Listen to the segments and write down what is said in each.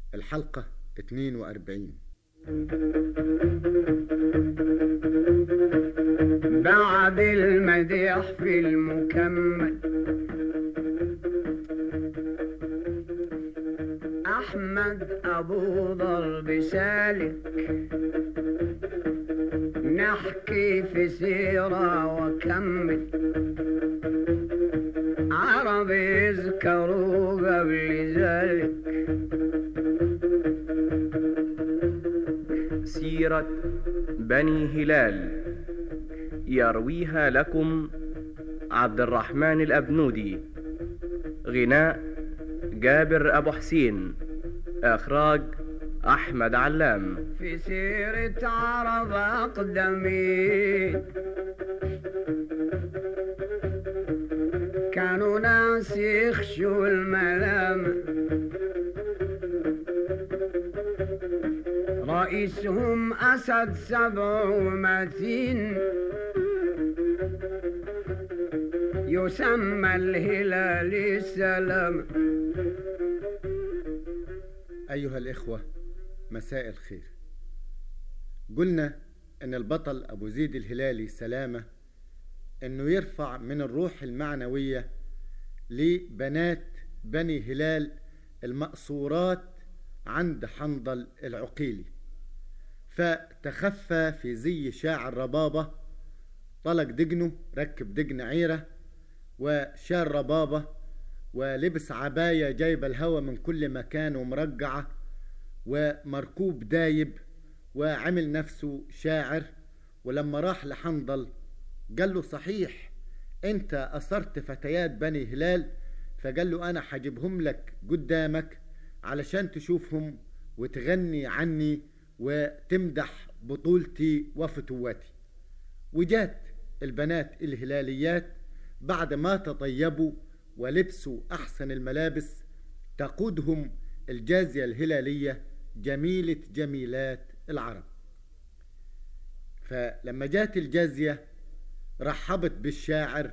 الحلقة 42 بعد المديح في المكمل أحمد أبو ضرب سالك نحكي في سيرة وكمل عرب يذكروا قبل ذلك سيرة بني هلال يرويها لكم عبد الرحمن الأبنودي غناء جابر أبو حسين إخراج أحمد علام في سيرة عرب أقدمين كانوا ناس يخشوا الملام رئيسهم أسد سبع ومتين يسمى الهلال السلام أيها الإخوة مساء الخير قلنا أن البطل أبو زيد الهلالي سلامة أنه يرفع من الروح المعنوية لبنات بني هلال المأسورات عند حنظل العقيلي فتخفى في زي شاعر ربابة طلق دقنه ركب دقن عيرة وشال ربابة ولبس عباية جايبة الهوا من كل مكان ومرقعة ومركوب دايب وعمل نفسه شاعر ولما راح لحنظل قال له صحيح انت اثرت فتيات بني هلال فقال له انا حجيبهم لك قدامك علشان تشوفهم وتغني عني وتمدح بطولتي وفتواتي وجات البنات الهلاليات بعد ما تطيبوا ولبسوا احسن الملابس تقودهم الجازيه الهلاليه جميله جميلات العرب فلما جات الجازيه رحبت بالشاعر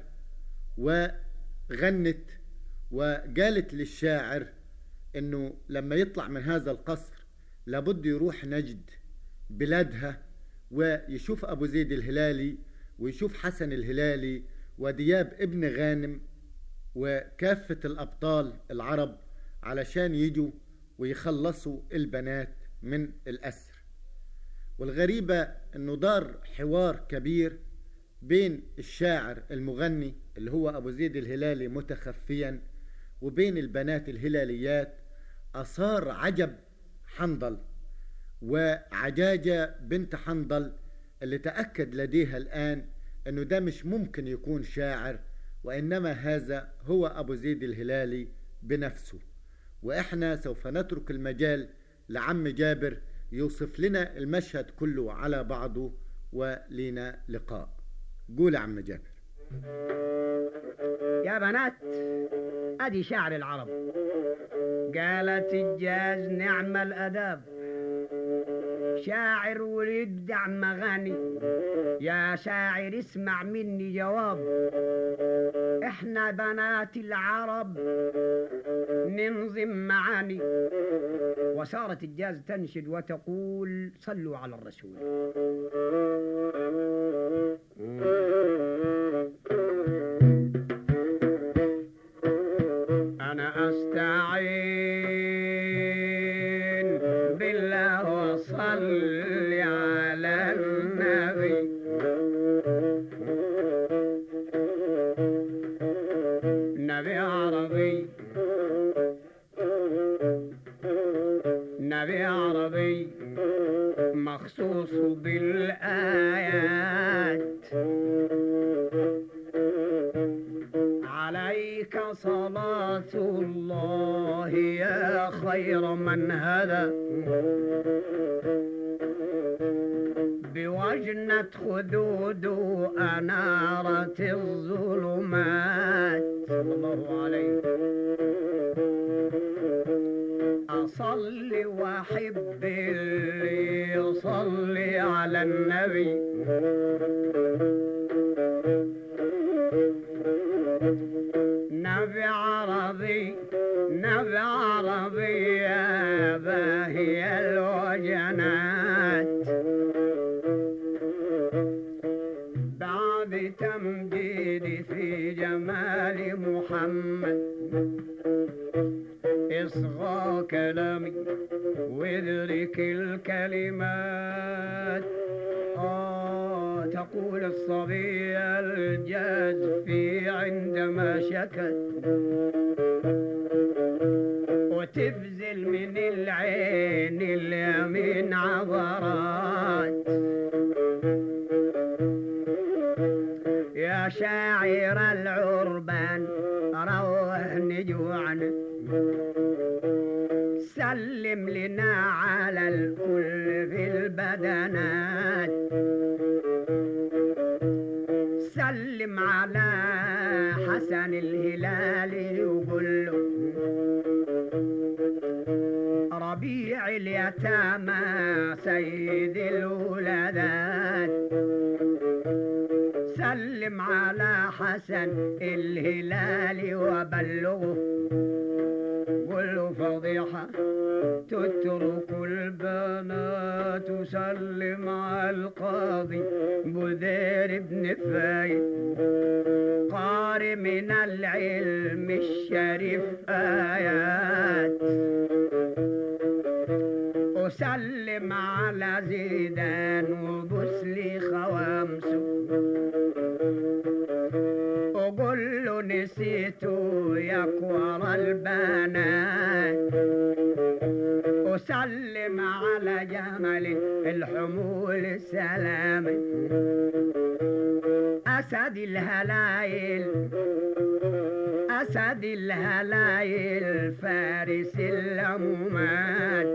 وغنت وقالت للشاعر انه لما يطلع من هذا القصر لابد يروح نجد بلادها ويشوف ابو زيد الهلالي ويشوف حسن الهلالي ودياب ابن غانم وكافة الأبطال العرب علشان يجوا ويخلصوا البنات من الأسر والغريبة أنه دار حوار كبير بين الشاعر المغني اللي هو أبو زيد الهلالي متخفيا وبين البنات الهلاليات أثار عجب حنظل وعجاجة بنت حنظل اللي تأكد لديها الآن أنه ده مش ممكن يكون شاعر وإنما هذا هو أبو زيد الهلالي بنفسه وإحنا سوف نترك المجال لعم جابر يوصف لنا المشهد كله على بعضه ولينا لقاء قول يا عم جابر يا بنات ادي شعر العرب قالت الجاز نعم الاداب شاعر ويبدع مغاني يا شاعر اسمع مني جواب احنا بنات العرب ننظم معاني وصارت الجاز تنشد وتقول صلوا على الرسول أنا أستعين بالله وصلي على النبي نبي عربي نبي عربي مخصوص بالآيات عليك صلاة الله يا خير من هدى بوجنة خدود أنارة الظلمات صلى الله عليه أصلي وأحب اللي يصلي على النبي نبي عربي نبي عربي صبية باهي الوجنات بعد تمجيدي في جمال محمد اصغى كلامي وادرك الكلمات آه تقول الصبية الجزفي عندما شكت وتبذل من العين اليمين عبرات يا شاعر العربان روحني جوعنا سلم لنا على الكل في البدنات سلم على حسن الهلالي وقول له ربيع اليتامى سيد الولادات سلم على حسن الهلالي وبلغه قل له فضيحة تترك البنات وسلم على القاضي بدير بن فايد قارئ من العلم الشريف آيات وسلم على زيدان وبسلي خوامسه وقول له نسيته يكور البنات وسلم على جمل الحمول السلام أسد الهلايل أسد الهلايل فارس الأمومات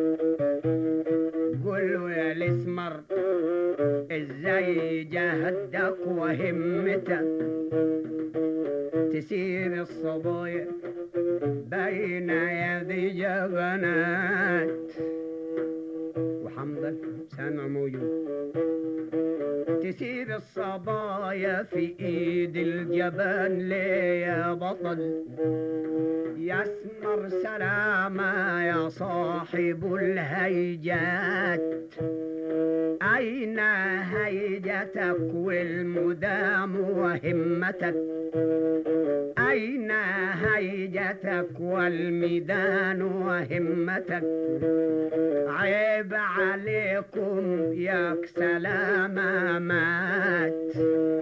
قول له يا الاسمر ازاي جهدك وهمتك تسير الصبايا بين يدي جبنات وحمدك سامع موجود تسير الصبايا في ايد الجبل ليه يا بطل يسمر سلامة يا صاحب الهيجات أين هيجتك والمدام وهمتك أين هيجتك والميدان وهمتك عيب عليكم ياك سلامة مات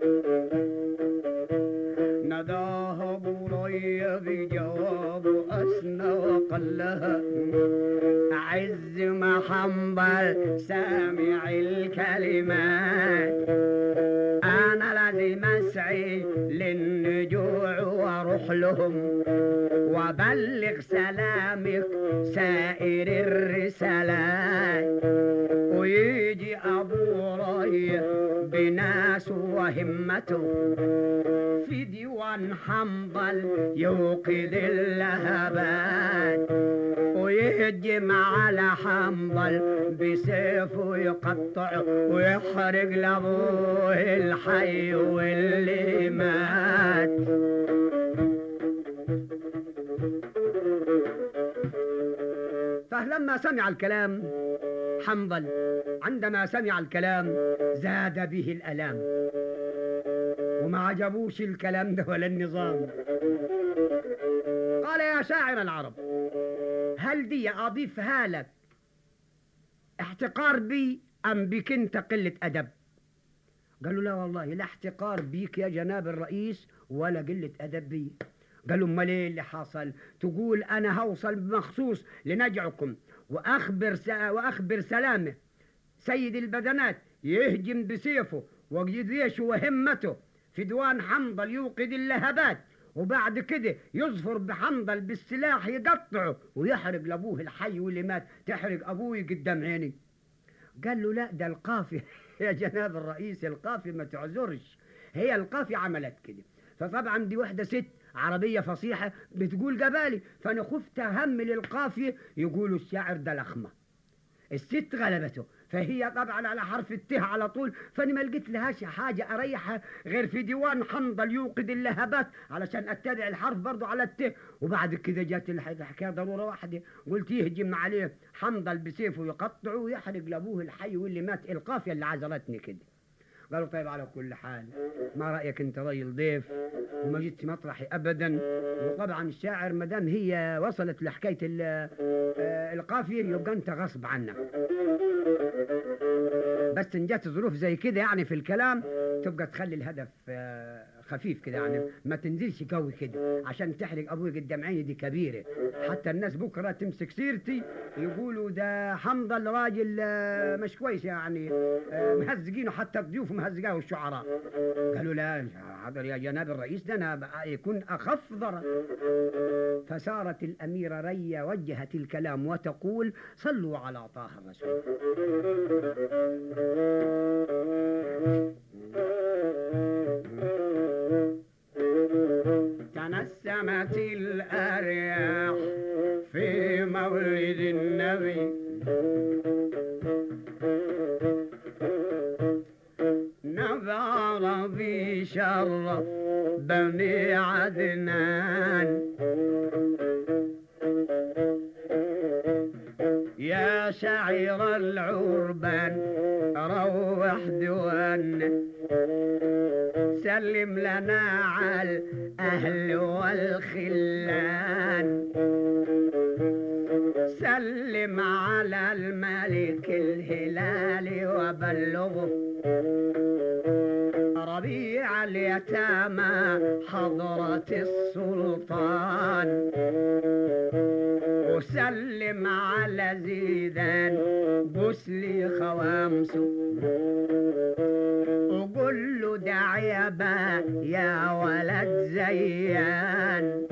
نداه بري بجواب أسنى وقلها عز محنبل سامع الكلمات أنا لازم أسعي للنجوع وأروح لهم وبلغ سلامك سائر الرسالات ويجي أبو ري بناس وهمته في ديوان حنظل يوقظ اللهبات ويهجم على حنظل بسيفه يقطع ويحرق لابوه الحي واللي مات فلما سمع الكلام حنظل عندما سمع الكلام زاد به الألام وما عجبوش الكلام ده ولا النظام قال يا شاعر العرب هل دي أضيفها لك احتقار بي أم بك أنت قلة أدب قالوا لا والله لا احتقار بيك يا جناب الرئيس ولا قلة أدب بي قالوا امال ايه اللي حصل تقول انا هوصل مخصوص لنجعكم واخبر س... واخبر سلامه سيد البدنات يهجم بسيفه وجيشه وهمته في ديوان حنظل يوقد اللهبات وبعد كده يظفر بحنظل بالسلاح يقطعه ويحرق لابوه الحي واللي مات تحرق ابوي قدام عيني قال له لا ده القافية يا جناب الرئيس القافية ما تعذرش هي القافية عملت كده فطبعا دي واحدة ست عربية فصيحة بتقول قبالي فأنا خفت همل القافية يقولوا الشاعر ده لخمة الست غلبته فهي طبعا على حرف الت على طول فانا ما لقيت لهاش حاجه اريحها غير في ديوان حنظل يوقد اللهبات علشان اتبع الحرف برضو على الت وبعد كده جات الح- الحكايه ضروره واحده قلت يهجم عليه حنظل بسيفه يقطعه ويحرق لابوه الحي واللي مات القافيه اللي عزلتني كده قالوا طيب على كل حال ما رايك انت راجل ضيف وما جيتش مطرحي ابدا وطبعا الشاعر ما دام هي وصلت لحكايه ال- آه، القافيه يبقى انت غصب عنك بس ان جت ظروف زي كده يعني في الكلام تبقى تخلي الهدف آه، خفيف كده يعني ما تنزلش قوي كده عشان تحرق ابوي قدام عيني دي كبيره حتى الناس بكره تمسك سيرتي يقولوا ده حنظل راجل آه، مش كويس يعني آه، مهزقينه حتى الضيوف مهزقاه الشعراء قالوا لا حاضر يا جناب الرئيس ده انا بقى يكون اخف ضرر فسارت الاميره ريا وجهت الكلام وتقول صلوا على طه الرسول تنسمت الأرياح في مولد النبي نظر بشرف بني عدنان يا شعير العربان روح ديوان سلم لنا على الأهل والخلان سلم على الملك الهلال وبلغه ربيع اليتامى حضرة السلطان وسلم على زيدان بسلي خوامسه وقول له دع يا با يا ولد زيان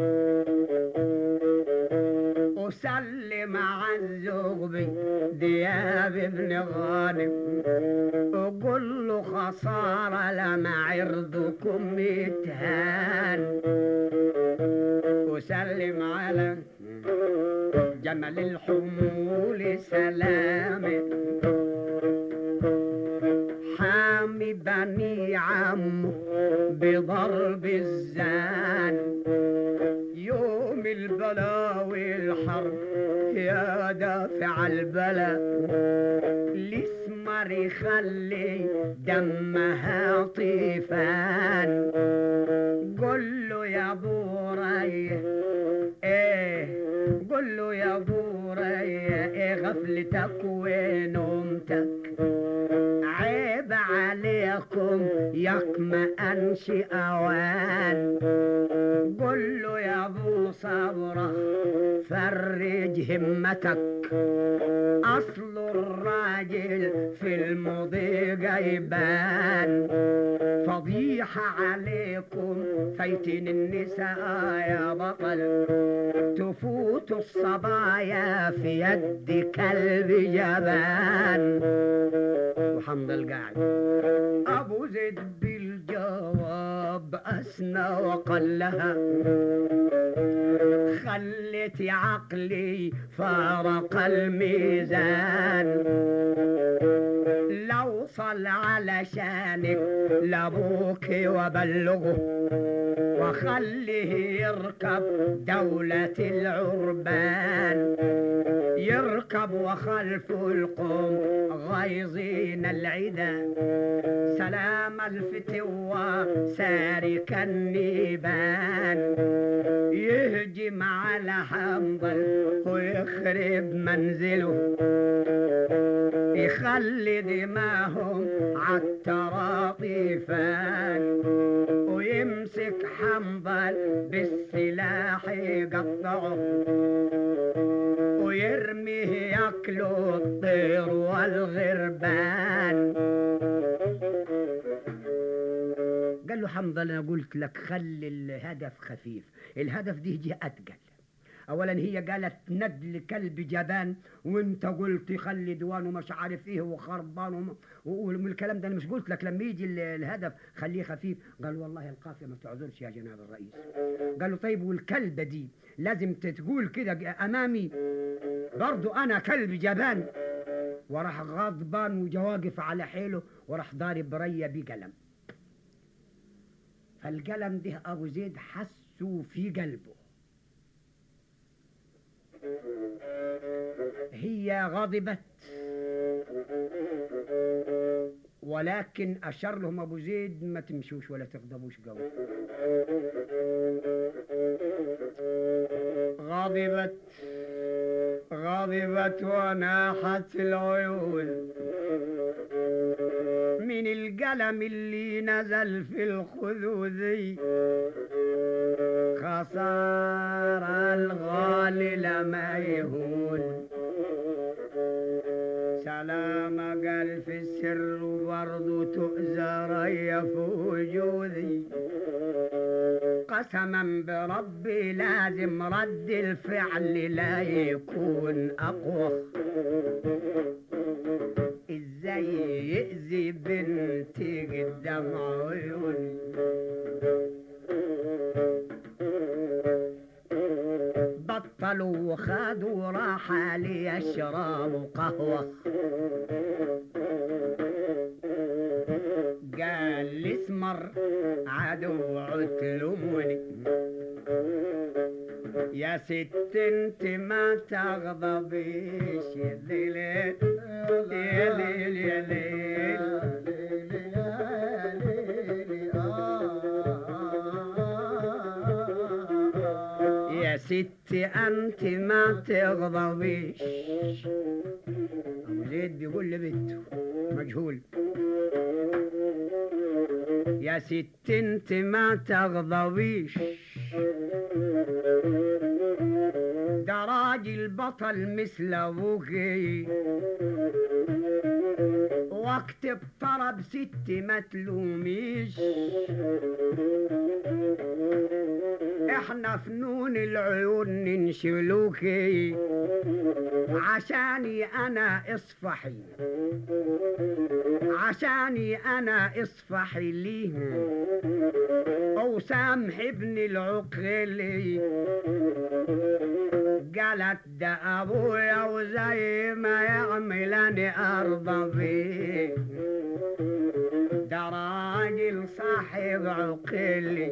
وسلم على الزغبي دياب ابن غانم وقول له خسارة لما عرضكم يتهان وسلم على جمل الحمول سلامه حامي بني عمه بضرب الزان يوم البلا والحرب يا دافع البلا الاسمر يخلي دمها طيفان قل له يا ابو ريه ايه قل له يا ابو ريه ايه غفلتك ونومتك عيب عليكم ياك ما انشي اوان قل له يا ابو صبره فرج همتك اصل الراجل في المضي جيبان فضيحة عليكم فايتين النساء يا بطل تفوت الصبايا في يد كلب جبان وحنظل قاعد ابو زيد بالجواب اسنى وقال لها خلت عقلي فارق الميزان لو صل على شانك لابوك وبلغه وخليه يركب دولة العربان يركب وخلفه القوم غيظين العدا سلام الفتوى سارك النيبان يهجم على حنظل ويخرب منزله يخلي دماهم عالتراطيفان ويمسك حنظل بالسلاح يقطعه ويرميه ياكله الطير والغربان قال له حنظل انا قلت لك خلي الهدف خفيف الهدف دي يجي اتقل اولا هي قالت ند لكلب جبان وانت قلت خلي ديوان ومش عارف ايه وخربان وم- و- والكلام ده انا مش قلت لك لما يجي ال- الهدف خليه خفيف قال والله القافيه ما تعذرش يا جناب الرئيس قال له طيب والكلبه دي لازم تقول كده امامي برضو انا كلب جبان وراح غضبان وجواقف على حيله وراح ضارب ريا بقلم فالقلم ده ابو زيد حسه في قلبه هي غضبت ولكن اشار لهم ابو زيد ما تمشوش ولا تغضبوش قوي غضبت غضبت وناحت العيون من القلم اللي نزل في الخدودي خسارة الغالي لما يهون سلام قال في السر وبرضه تؤذى ريا في وجودي قسما بربي لازم رد الفعل لا يكون اقوى ازاي يأذي بنتي قدام عيوني بطلوا وخادوا راحة ليشربوا قهوة قال لي اسمر عدو تلوموني يا ست انت ما تغضبيش يا ليل يا ليل يا ليل يا ست انت ما تغضبيش ابو زيد بيقول لبنته مجهول يا ست انت ما تغضبيش ده راجل بطل مثل ابوكي وقت بطرب ست ما تلوميش احنا فنون العيون ننشلوكي عشاني انا اصفحي عشاني انا اصفحي ليه او سامح ابن العقلي قالت ده ابويا وزي ما يعمل انا ارضى بيه ده راجل صاحب عقلي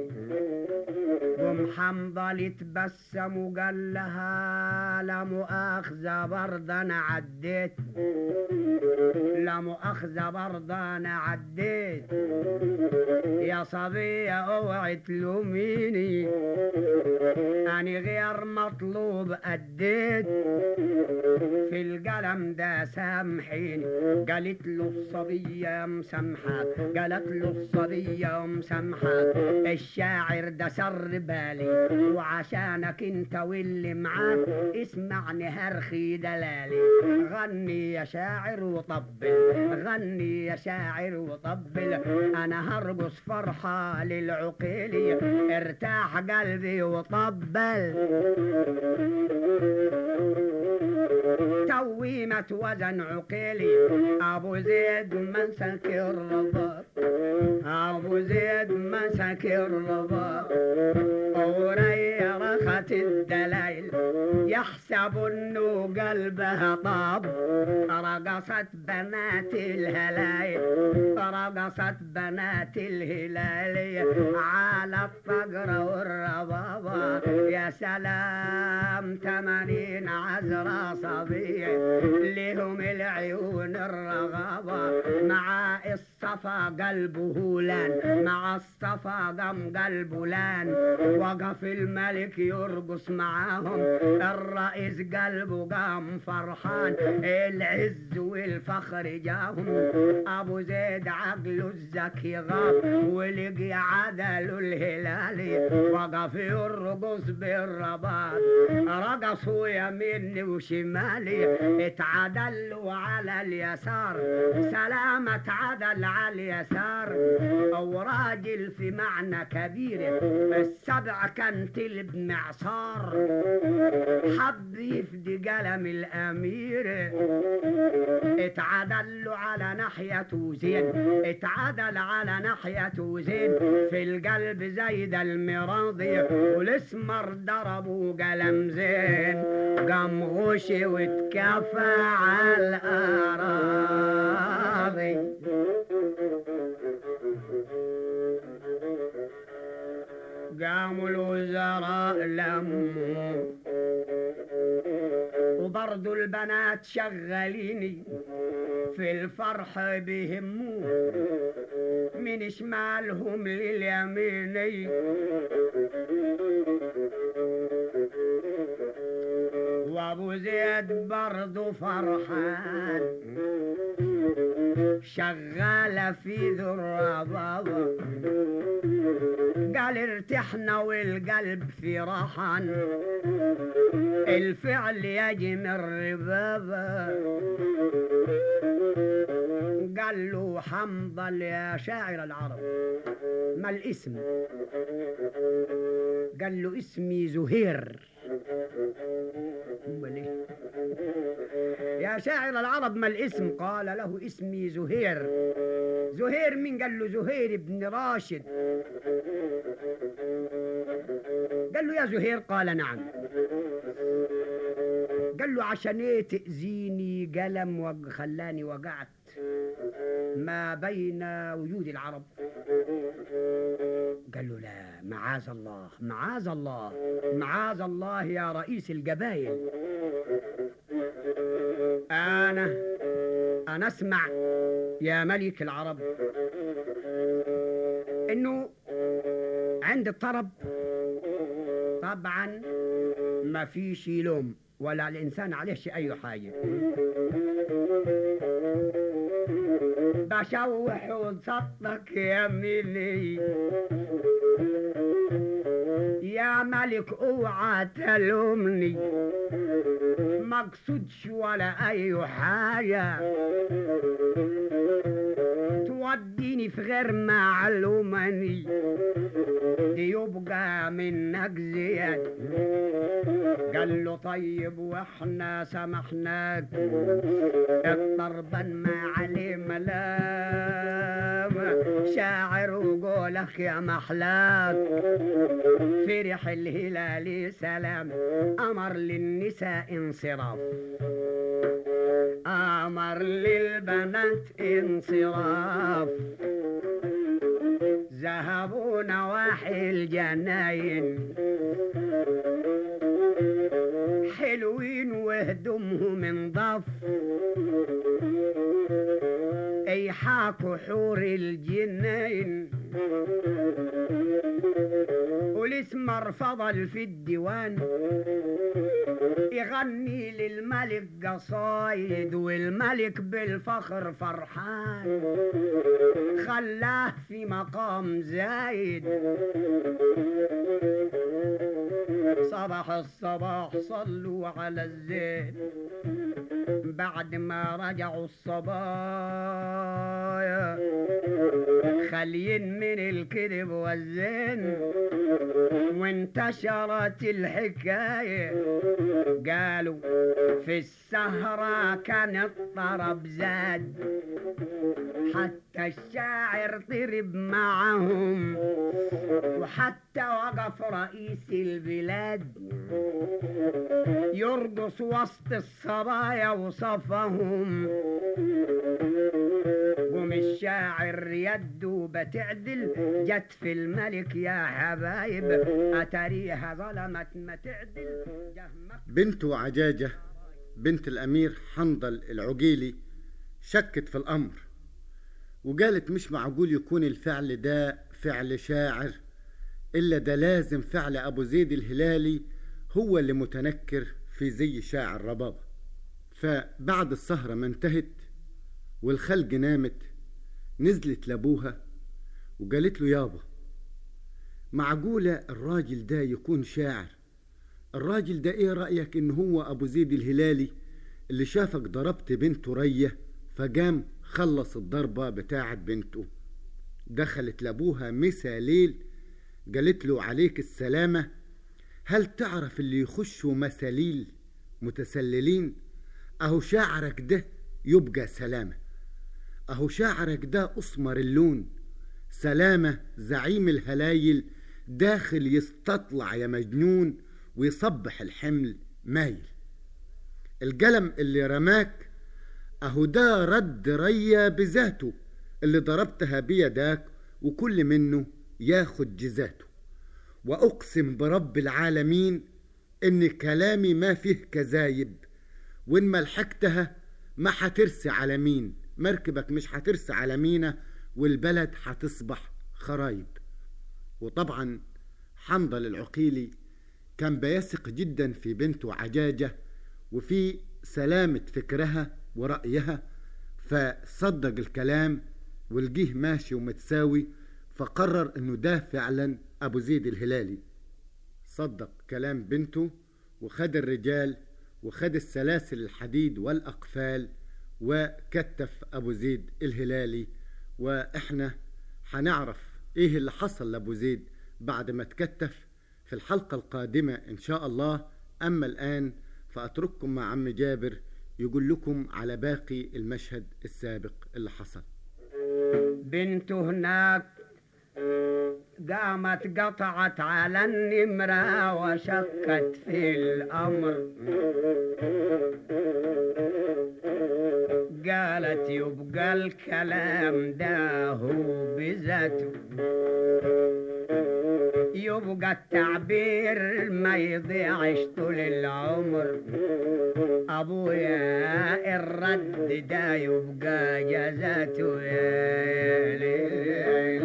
ومحمضل اتبسم وقال لها لا مؤاخذة برضه انا عديت لا مؤاخذة برضه انا عديت يا صبية اوعي تلوميني اني غير مطلوب اديت في القلم ده سامحيني قالت له الصبية مسامحة قالت له الصبية مسامحة الشاعر ده سر بالي وعشانك انت واللي معاك اسمعني هرخي دلالي غني يا شاعر وطبل غني يا شاعر وطبل انا هرقص فرحة للعقيلي ارتاح قلبي وطبل تويمة وزن عقيلي ابو زيد مسك الرباط ابو زيد مسك الرباط وري رخت الدليل يحسب انه قلبها طاب رقصت بنات الهلايل رقصت بنات الهلال على الطقرة والربابة يا سلام تمانين عذرة صبية لهم العيون الرغابة مع الصفا قلبه لان مع الصفا قم قلبه لان وقف الملك يرقص معاهم الرئيس قلبه قام فرحان العز والفخر جاهم ابو زيد عقله الزكي غاب ولقي عدل الهلالي وقف يرقص بالرباط رقصوا يميني وشمالي اتعدلوا على اليسار سلامة عدل على اليسار او راجل في معنى كبير السبع كان تلب معصار حب يفدي قلم الامير اتعدل له على ناحيته زين اتعدل على ناحيته زين في القلب زيد المراضي والاسمر ضربوا قلم زين قام غشي واتكفى على الأراضي قاموا الوزراء لموا وبرضو البنات شغاليني في الفرح بيهموه من شمالهم لليميني وابو زيد برضو فرحان شغالة في ذرة بابا قال ارتحنا والقلب في راحان الفعل يجمر ربابا قال له حنظل يا شاعر العرب ما الاسم قال له اسمي زهير أمال إيه؟ يا شاعر العرب ما الاسم قال له اسمي زهير زهير مين قال له زهير بن راشد قال له يا زهير قال نعم قال له عشان ايه تأذيني قلم وخلاني وقعت ما بين وجود العرب قال له لا معاذ الله معاذ الله معاذ الله يا رئيس القبائل أنا أنا أسمع يا ملك العرب إنه عند الطرب طبعا ما فيش لوم ولا الإنسان عليه شيء أي حاجة بشوح وصدق يميني يا ملك اوعى تلومني مقصودش ولا اي حاجة توديني في غير معلومني يبقى منك زياد قال له طيب واحنا سمحناك الضربا ما عليه ملام شاعر وقولك يا محلاك فرح الهلال سلام امر للنساء انصراف امر للبنات انصراف ذهبوا نواحي الجناين حلوين وهدومهم انضف ايحاكوا حور الجناين والاسمر فضل في الديوان يغني للملك قصايد والملك بالفخر فرحان خلاه في مقام زايد صباح الصباح صلوا على الزين بعد ما رجعوا الصبايا خاليين من الكذب والزين وانتشرت الحكاية قالوا في السهرة كان الطرب زاد حتى الشاعر طرب معهم وحتى وقف رئيس البلاد يرقص وسط الصبايا وصفهم قوم الشاعر يده بتعدل جت في الملك يا حبايب أتريها ظلمت ما تعدل جهمك بنته عجاجة بنت الأمير حنظل العقيلي شكت في الأمر وقالت مش معقول يكون الفعل ده فعل شاعر إلا ده لازم فعل أبو زيد الهلالي هو اللي متنكر في زي شاعر ربابة فبعد السهرة ما انتهت والخلق نامت نزلت لأبوها وقالت له يابا معقولة الراجل ده يكون شاعر الراجل ده ايه رأيك ان هو ابو زيد الهلالي اللي شافك ضربت بنته رية فقام خلص الضربة بتاعت بنته دخلت لأبوها مسا ليل قالت له عليك السلامة هل تعرف اللي يخشوا مساليل متسللين أهو شعرك ده يبقى سلامة أهو شعرك ده أسمر اللون سلامة زعيم الهلايل داخل يستطلع يا مجنون ويصبح الحمل مايل القلم اللي رماك أهو ده رد ريا بذاته اللي ضربتها بيداك وكل منه ياخد جزاته وأقسم برب العالمين إن كلامي ما فيه كذايب وإن ما لحقتها ما حترسي على مين مركبك مش حترسي على مينا والبلد حتصبح خرايب وطبعا حنظل العقيلي كان بيثق جدا في بنته عجاجة وفي سلامة فكرها ورأيها فصدق الكلام والجيه ماشي ومتساوي فقرر انه ده فعلا ابو زيد الهلالي صدق كلام بنته وخد الرجال وخد السلاسل الحديد والاقفال وكتف ابو زيد الهلالي واحنا هنعرف ايه اللي حصل لابو زيد بعد ما تكتف في الحلقة القادمة ان شاء الله اما الان فاترككم مع عم جابر يقول لكم على باقي المشهد السابق اللي حصل بنته هناك قامت قطعت على النمرة وشكت في الأمر قالت يبقى الكلام ده هو بذاته يبقى التعبير ما يضيعش طول العمر ابويا الرد ده يبقى جزاته يا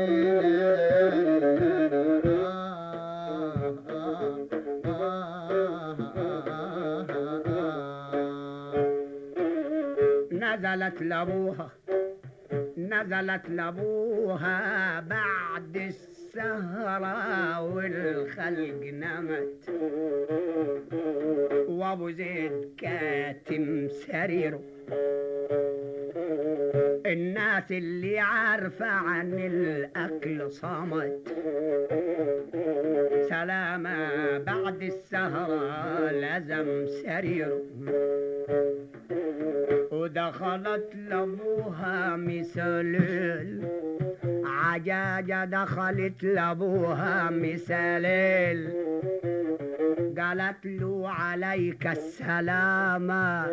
نزلت لابوها نزلت لابوها بعد السهرة والخلق نمت وابو زيد كاتم سريره الناس اللي عارفة عن الأكل صمت سلامة بعد السهرة لزم سريره ودخلت لابوها مثاليل عجاجة دخلت لابوها مثاليل قالت له عليك السلامة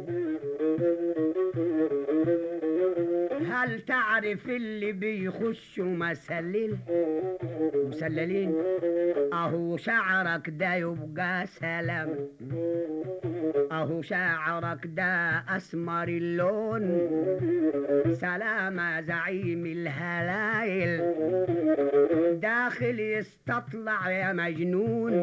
هل تعرف اللي بيخشوا مسلل مسللين اهو شعرك ده يبقى سلام اهو شعرك ده اسمر اللون سلامة زعيم الهلايل داخل يستطلع يا مجنون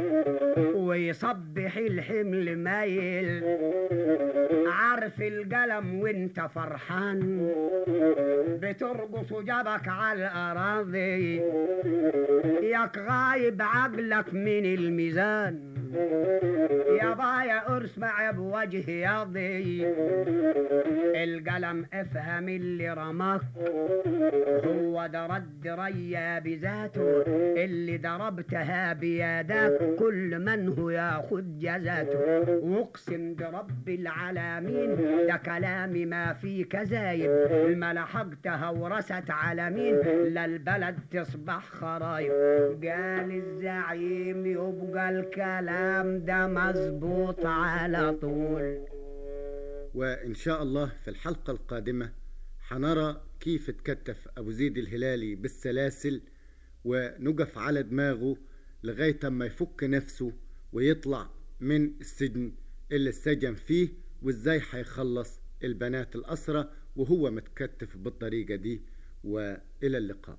ويصبح الحمل مايل عارف القلم وانت فرحان بترقص جبك على الأراضي ياك غايب عقلك من الميزان يا بايا اسمع بوجه ياضي القلم افهم اللي رماك هو ده رد ريا بذاته اللي ضربتها بيدك كل من هو ياخد جزاته واقسم برب العالمين ده كلامي ما في كذايب ما لحقتها ورست على مين للبلد تصبح خرايب قال الزعيم يبقى الكلام ده مظبوط على طول وإن شاء الله في الحلقة القادمة حنرى كيف اتكتف أبو زيد الهلالي بالسلاسل ونقف على دماغه لغاية ما يفك نفسه ويطلع من السجن اللي السجن فيه وازاي هيخلص البنات الأسرة وهو متكتف بالطريقة دي وإلى اللقاء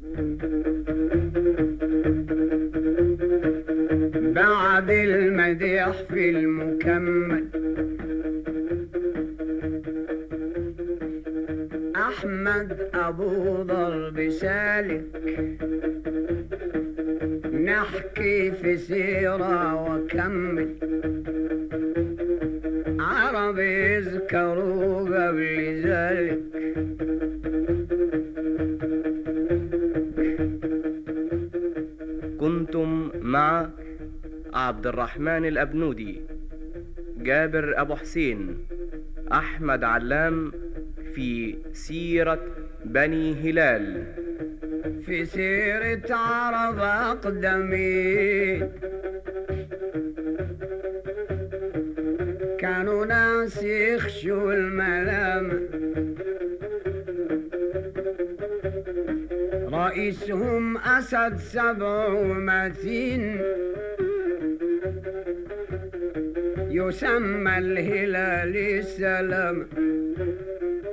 بعد المديح في المكمل أحمد أبو ضرب سالك نحكي في سيرة وكمل عرب ما بيذكروا قبل ذلك كنتم مع عبد الرحمن الأبنودي جابر أبو حسين أحمد علام في سيرة بني هلال في سيرة عرب أقدمين كانوا ناس يخشوا الملام رئيسهم أسد سبع ومتين يسمى الهلال السلام